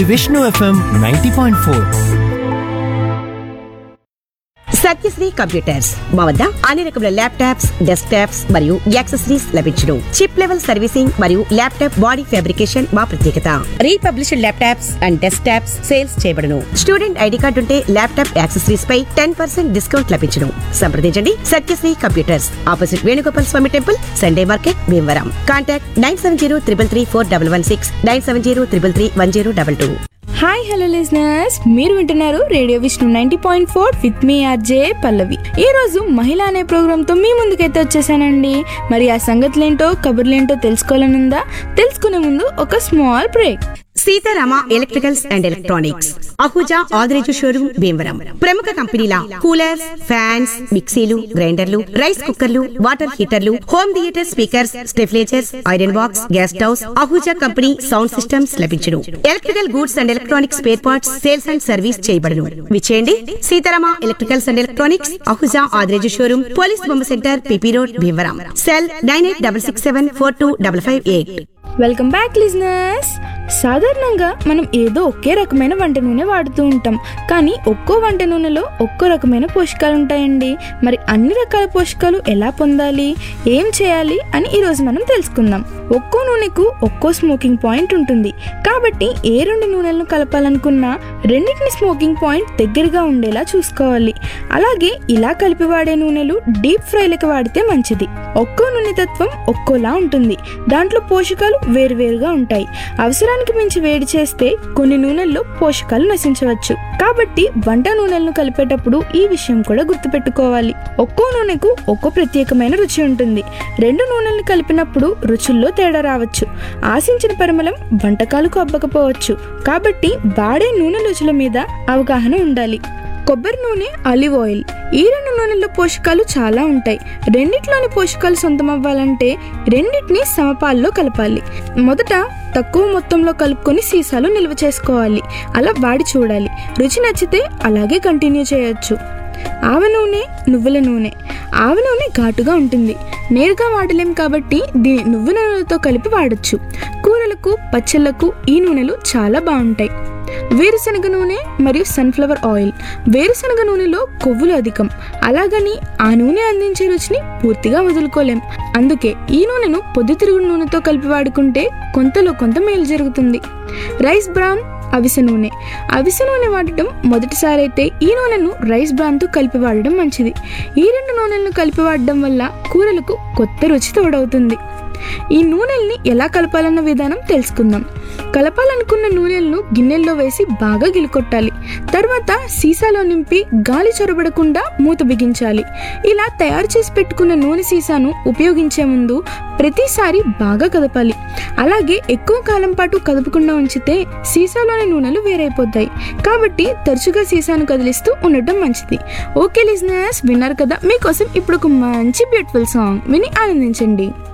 Vishnu FM ninety point four Satyasri computers మా వద్ద అన్ని రకముల ల్యాప్టాప్స్ డెస్క్ టాప్స్ మరియు యాక్సెసరీస్ లభించును చిప్ లెవెల్ సర్వీసింగ్ మరియు ల్యాప్టాప్ బాడీ ఫ్యాబ్రికేషన్ మా ప్రత్యేకత refurbished laptops and desktops sales చేయబడును స్టూడెంట్ ఐడి కార్డు ఉంటే ల్యాప్టాప్ యాక్సెసరీస్ పై టెన్ పర్సెంట్ డిస్కౌంట్ లభించును సంప్రదించండి Satyasri computers opposite Venugopal Swamy temple Sunday market Bhimavaram contact nine seven zero triple three four double one six nine seven zero triple three one zero double two hi hello listeners మీరు వింటున్నారు radio Vishnu ninety point four with మీ RJ Pallavi ఈ రోజు మహిళ అనే programme తో మీ ముందుకైతే వచ్చేసానండి మరి ఆ సంగతులేంటో కబుర్లేంటో తెలుసుకోవాలనుందా తెలుసుకునే ముందు ఒక small break Seetharama electricals and electronics Ahuja Adireju showroom Bhimavaram ప్రముఖ కంపెనీల కూలర్స్ ఫ్యాన్స్ మిక్సీలు గ్రైండర్లు రైస్ కుక్కర్లు వాటర్ హీటర్లు home theatre speakers stabilisers iron box gas stoves Ahuja company sound systems లభించును electrical goods and electronics spare parts sales and service చేయబడును విచేయండి Seetharama electricals and electronics Ahuja Adireju showroom police బొమ్మ centre PP road Bhimavaram cell nine eight double six seven four two double five eight welcome back listeners సాధారణంగా మనం ఏదో ఒకే రకమైన వంట నూనె వాడుతూ ఉంటాం కానీ ఒక్కో వంట నూనెలో ఒక్కో రకమైన పోషకాలు ఉంటాయండి మరి అన్ని రకాల పోషకాలు ఎలా పొందాలి ఏం చేయాలి అని ఈరోజు మనం తెలుసుకుందాం ఒక్కో నూనెకు ఒక్కో స్మోకింగ్ పాయింట్ ఉంటుంది కాబట్టి ఏ రెండు నూనెలను కలపాలనుకున్నా రెండింటిని స్మోకింగ్ పాయింట్ దగ్గరగా ఉండేలా చూసుకోవాలి అలాగే ఇలా కలిపి వాడే నూనెలు డీప్ ఫ్రైలకు వాడితే మంచిది ఒక్కో నూనె తత్వం ఒక్కోలా ఉంటుంది దాంట్లో పోషకాలు వేరువేరుగా ఉంటాయి అవసరానికి మించి వేడి చేస్తే కొన్ని నూనెల్లో పోషకాలు నశించవచ్చు కాబట్టి వంట నూనెలను కలిపేటప్పుడు ఈ విషయం కూడా గుర్తుపెట్టుకోవాలి ఒక్కో నూనెకు ఒక్కో ప్రత్యేకమైన రుచి ఉంటుంది రెండు నూనెలను కలిపినప్పుడు రుచుల్లో తేడా రావచ్చు ఆశించిన పరిమళం వంటకాలకు అబ్బకపోవచ్చు కాబట్టి వాడే నూనె రుచుల మీద అవగాహన ఉండాలి కొబ్బరి నూనె ఆలివ్ ఆయిల్ ఈ రెండు నూనెల్లో పోషకాలు చాలా ఉంటాయి రెండిట్లోని పోషకాలు సొంతం అవ్వాలంటే రెండింటిని సమపాల్లో కలపాలి మొదట తక్కువ మొత్తంలో కలుపుకొని సీసాలు నిల్వ చేసుకోవాలి అలా వాడి చూడాలి రుచి నచ్చితే అలాగే కంటిన్యూ చేయొచ్చు ఆవ నూనె నువ్వుల నూనె ఆవ నూనె ఘాటుగా ఉంటుంది నేరుగా వాడలేం కాబట్టి దీని నువ్వుల నూనెతో కలిపి వాడచ్చు కూరలకు పచ్చళ్ళకు ఈ నూనెలు చాలా బాగుంటాయి వేరుశనగ నూనె మరియు సన్ఫ్లవర్ ఆయిల్ వేరుశనగ నూనెలో కొవ్వులు అధికం అలాగని ఆ నూనె అందించే రుచిని పూర్తిగా వదులుకోలేం అందుకే ఈ నూనెను పొద్దుతిరుగుడు నూనెతో కలిపి వాడుకుంటే కొంతలో కొంత మేలు జరుగుతుంది రైస్ బ్రాన్ అవిసె నూనె అవిసె నూనె వాడటం మొదటిసారి అయితే ఈ నూనెను రైస్ బ్రాన్తో కలిపి వాడడం మంచిది ఈ రెండు నూనెలను కలిపి వాడడం వల్ల కూరలకు కొత్త రుచి తోడవుతుంది ఈ నూనెల్ని ఎలా కలపాలన్న విధానం తెలుసుకుందాం కలపాలనుకున్న నూనెలను గిన్నెల్లో వేసి బాగా గిలుకొట్టాలి తర్వాత సీసాలో నింపి గాలి చొరబడకుండా మూత బిగించాలి ఇలా తయారు చేసి పెట్టుకున్న నూనె సీసాను ఉపయోగించే ముందు ప్రతిసారి బాగా కదపాలి అలాగే ఎక్కువ కాలం పాటు కదపకుండా ఉంచితే సీసాలోని నూనెలు వేరైపోతాయి కాబట్టి తరచుగా సీసాను కదిలిస్తూ ఉండటం మంచిది ఓకే లిజినర్స్ విన్నారు కదా మీకోసం ఇప్పుడు ఒక మంచి బ్యూటిఫుల్ సాంగ్ విని ఆనందించండి